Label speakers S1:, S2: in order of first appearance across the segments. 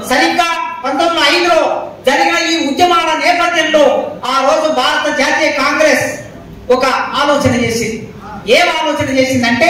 S1: సరిగ్గా పంతొమ్మిది వందల ఐదులో జరిగిన ఈ ఉద్యమాల నేపథ్యంలో ఆ రోజు భారత జాతీయ కాంగ్రెస్ ఒక ఆలోచన చేసింది ఏం ఆలోచన చేసిందంటే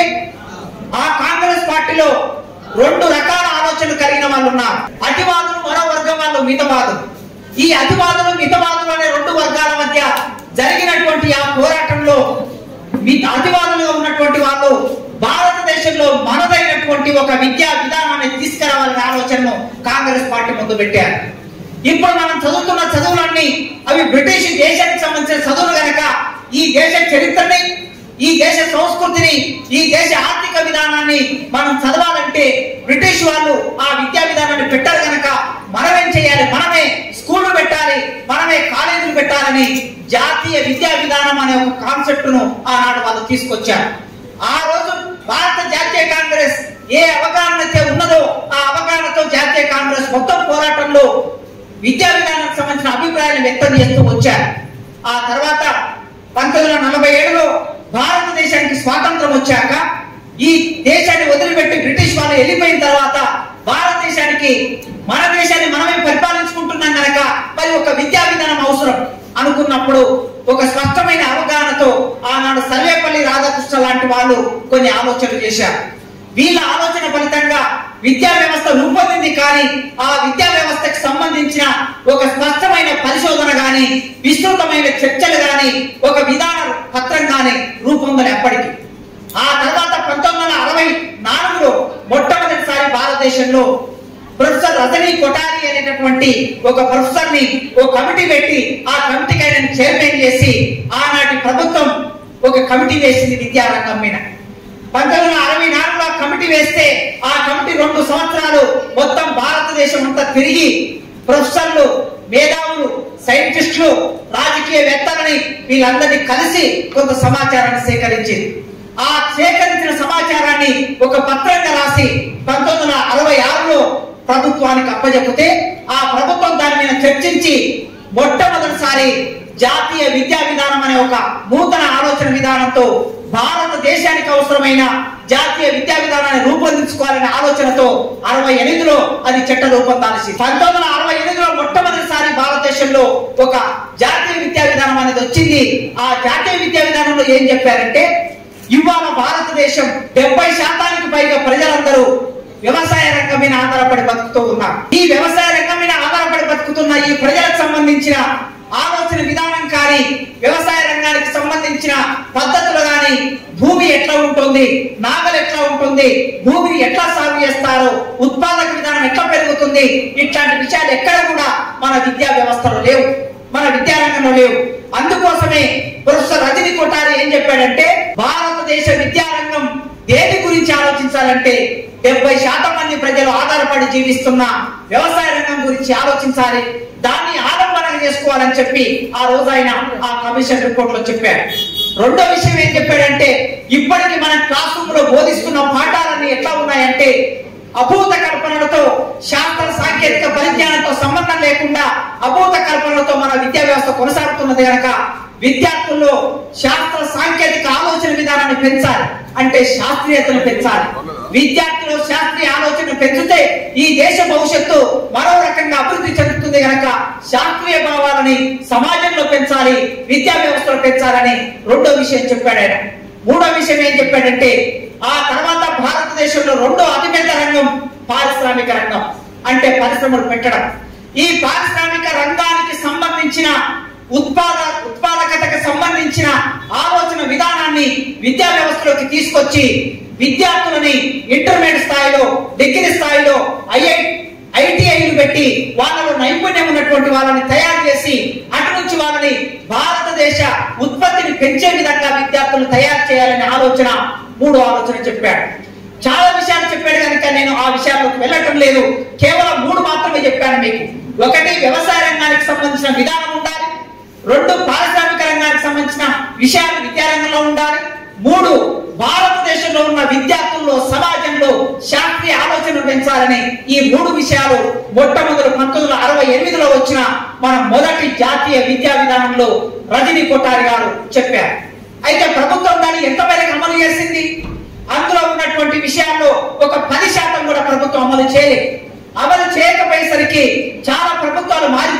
S1: ఆ కాంగ్రెస్ పార్టీలో రెండు రకాల ఆలోచనలు కలిగిన వాళ్ళు ఉన్నారు అతివాదులు మరో వర్గం వాళ్ళు మితవాదులు ఈ అతివాదులు మితవాదులు అనే రెండు వర్గాల మధ్య జరిగినటువంటి ఆ పోరాటంలో మిత అతివాదులుగా ఉన్నటువంటి వాళ్ళు భారతదేశంలో మనదైనటువంటి ఒక విద్యా విధానాన్ని తీసుకురావాలనే ఆలోచనను కాంగ్రెస్ పార్టీ ముందు పెట్టారు ఇప్పుడు మనం చదువుతున్న చదువులన్నీ అవి బ్రిటిష్ దేశానికి సంబంధించిన చదువులు గనక ఈ దేశ చరిత్రని ఈ దేశ సంస్కృతిని ఈ దేశ ఆర్థిక విధానాన్ని మనం చదవాలంటే బ్రిటిష్ వాళ్ళు ఆ విద్యా విధానాన్ని పెట్టారు గనక మనమేం చేయాలి మనమే స్కూళ్లు పెట్టాలి మనమే కాలేజీలు పెట్టాలని జాతీయ విద్యా విధానం అనే ఒక కాన్సెప్ట్ ను ఆనాడు వాళ్ళు తీసుకొచ్చారు ఆ రోజు భారత జాతీయ కాంగ్రెస్ ఏ అవగాహన అయితే ఉన్నదో ఆ అవగాహనతో జాతీయ కాంగ్రెస్ మొత్తం పోరాటంలో విద్యా విధానానికి సంబంధించిన అభిప్రాయాలు వ్యక్తం చేస్తూ వచ్చారు ఆ తర్వాత పంతొమ్మిది వందల నలభై ఏడులో భారతదేశానికి స్వాతంత్రం వచ్చాక ఈ దేశాన్ని వదిలిపెట్టి బ్రిటిష్ వాళ్ళు వెళ్ళిపోయిన తర్వాత భారతదేశానికి మన దేశాన్ని మనమే పరిపాలించుకుంటున్నాం గనక మరి ఒక విద్యా విధానం అవసరం అనుకున్నప్పుడు ఒక స్పష్టమైన అవగాహనతో ఆనాడు సర్వేపల్లి రాధాకృష్ణ లాంటి వాళ్ళు కొన్ని ఆలోచనలు చేశారు వీళ్ళ ఆలోచన ఫలితంగా విద్యా వ్యవస్థ రూపొందింది కానీ ఆ విద్యా వ్యవస్థకు సంబంధించిన ఒక స్పష్టమైన పరిశోధన గాని విస్తృతమైన చర్చలు గాని ఒక విధాన పత్రం గాని రూపొందని ఎప్పటికీ ఆ తర్వాత పంతొమ్మిది వందల అరవై నాలుగులో మొట్టమొదటిసారి భారతదేశంలో ప్రొఫెసర్ రజనీ కొటారి అనేటటువంటి ఒక ప్రొఫెసర్ ని ఒక కమిటీ పెట్టి ఆ కమిటీకి ఆయన చైర్మన్ చేసి ఆనాటి ప్రభుత్వం ఒక కమిటీ వేసింది విద్యారంగం మీద పంతొమ్మిది వందల అరవై నాలుగులో ఆ కమిటీ వేస్తే ఆ కమిటీ రెండు సంవత్సరాలు మొత్తం భారతదేశం అంతా తిరిగి ప్రొఫెసర్లు మేధావులు సైంటిస్టులు రాజకీయవేత్తలని వీళ్ళందరినీ కలిసి కొంత సమాచారాన్ని సేకరించింది ఆ సేకరించిన సమాచారాన్ని ఒక పత్రంగా రాసి పంతొమ్మిది వందల అరవై ఆరులో ప్రభుత్వానికి అప్పజెపితే ఆ ప్రభుత్వం దాని మీద చర్చించి మొట్టమొదటిసారి జాతీయ విద్యా విధానం అనే ఒక నూతన ఆలోచన విధానంతో భారతదేశానికి అవసరమైన జాతీయ విద్యా విధానాన్ని రూపొందించుకోవాలనే ఆలోచనతో అరవై ఎనిమిదిలో అది చట్ట రూపం దాల్చి పంతొమ్మిది వందల అరవై ఎనిమిదిలో మొట్టమొదటిసారి భారతదేశంలో ఒక జాతీయ విద్యా విధానం అనేది వచ్చింది ఆ జాతీయ విద్యా విధానంలో ఏం చెప్పారంటే ఇవాళ భారతదేశం డెబ్బై శాతానికి పైగా ప్రజలందరూ వ్యవసాయ రంగం మీద ఆధారపడి బతుకుతూ ఉన్నారు ఈ వ్యవసాయ రంగం మీద ఆధారపడి బతుకుతున్న ఈ ప్రజలకు సంబంధించిన ఆలోచన విధానం కానీ వ్యవసాయ రంగానికి సంబంధించిన పద్ధతులు కానీ భూమి ఎట్లా ఉంటుంది నాగలు ఎట్లా ఉంటుంది భూమిని ఎట్లా సాగు చేస్తారో ఉత్పాదక విధానం ఎట్లా పెరుగుతుంది ఇట్లాంటి విషయాలు ఎక్కడ కూడా మన విద్యా వ్యవస్థలో లేవు మన విద్యారంగంలో లేవు అందుకోసమే ప్రొఫెసర్ రజని కొట్టారి ఏం చెప్పాడంటే భారతదేశ విద్యారంగం దేని గురించి ఆలోచించాలంటే డెబ్బై శాతం మంది ప్రజలు ఆధారపడి జీవిస్తున్న వ్యవసాయ రంగం గురించి ఆలోచించాలి దాన్ని ఆలంబనంగా చేసుకోవాలని చెప్పి ఆ రోజు ఆయన ఆ కమిషన్ రిపోర్ట్ లో చెప్పాడు రెండో విషయం ఏం చెప్పాడంటే ఇప్పటికి మన క్లాస్ రూమ్ లో బోధిస్తున్న పాఠాలన్నీ ఎట్లా ఉన్నాయంటే అభూత కల్పనలతో శాస్త్ర సాంకేతిక పరిజ్ఞానంతో సంబంధం లేకుండా అభూత కల్పనలతో మన విద్యా వ్యవస్థ కొనసాగుతున్నది కనుక విద్యార్థుల్లో శాస్త్ర సాంకేతిక ఆలోచన విధానాన్ని పెంచాలి అంటే శాస్త్రీయతను పెంచాలి విద్యార్థులు శాస్త్రీయ ఆలోచన పెంచితే ఈ దేశ భవిష్యత్తు మరో రకంగా అభివృద్ధి చెందుతుంది కనుక శాస్త్రీయ భావాలని సమాజంలో పెంచాలి విద్యా వ్యవస్థలో పెంచాలని రెండో విషయం చెప్పాడు ఆయన మూడో విషయం ఏం చెప్పాడంటే ఆ తర్వాత భారతదేశంలో రెండో అతిపెద్ద రంగం పారిశ్రామిక రంగం అంటే పరిశ్రమలు పెట్టడం ఈ పారిశ్రామిక రంగానికి సంబంధించిన ఉత్పాద ఉత్పాదకతకు సంబంధించిన ఆలోచన విధానాన్ని విద్యా వ్యవస్థలోకి తీసుకొచ్చి విద్యార్థులని ఇంటర్మీడియట్ స్థాయిలో డిగ్రీ స్థాయిలో ఐఐ ఐటీఐలు పెట్టి వాళ్ళలో నైపుణ్యం ఉన్నటువంటి వాళ్ళని తయారు చేసి అటు నుంచి వాళ్ళని భారతదేశ ఉత్పత్తిని పెంచే విధంగా విద్యార్థులను తయారు చేయాలనే ఆలోచన మూడో ఆలోచన చెప్పాడు చాలా విషయాలు చెప్పాడు కనుక నేను ఆ విషయాల్లోకి వెళ్ళటం లేదు కేవలం మూడు మాత్రమే చెప్పాను మీకు ఒకటి వ్యవసాయ రంగానికి సంబంధించిన విధానం ఉండాలి రెండు పారిశ్రామిక రంగానికి సంబంధించిన విషయాలు విద్యారంగంలో ఉండాలి మూడు భారతదేశంలో ఉన్న విద్యార్థుల్లో సమాజంలో శాస్త్రీయ ఆలోచనలు పెంచాలని ఈ మూడు విషయాలు మొట్టమొదటి పంతొమ్మిది వందల అరవై ఎనిమిదిలో వచ్చిన మన మొదటి జాతీయ విద్యా విధానంలో రజనీ కొట్టారి గారు చెప్పారు అయితే ప్రభుత్వం దాన్ని ఎంత మేరకు అమలు చేసింది అందులో ఉన్నటువంటి విషయాల్లో ఒక పది శాతం కూడా ప్రభుత్వం అమలు చేయలేదు అమలు చేయకపోయేసరికి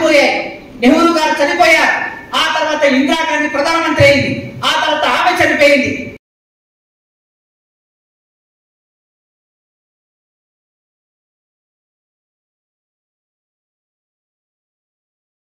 S1: ఆగిపోయాయి నెహ్రూ గారు చనిపోయారు ఆ తర్వాత ఇందిరాగాంధీ ప్రధానమంత్రి అయింది ఆ తర్వాత ఆమె చనిపోయింది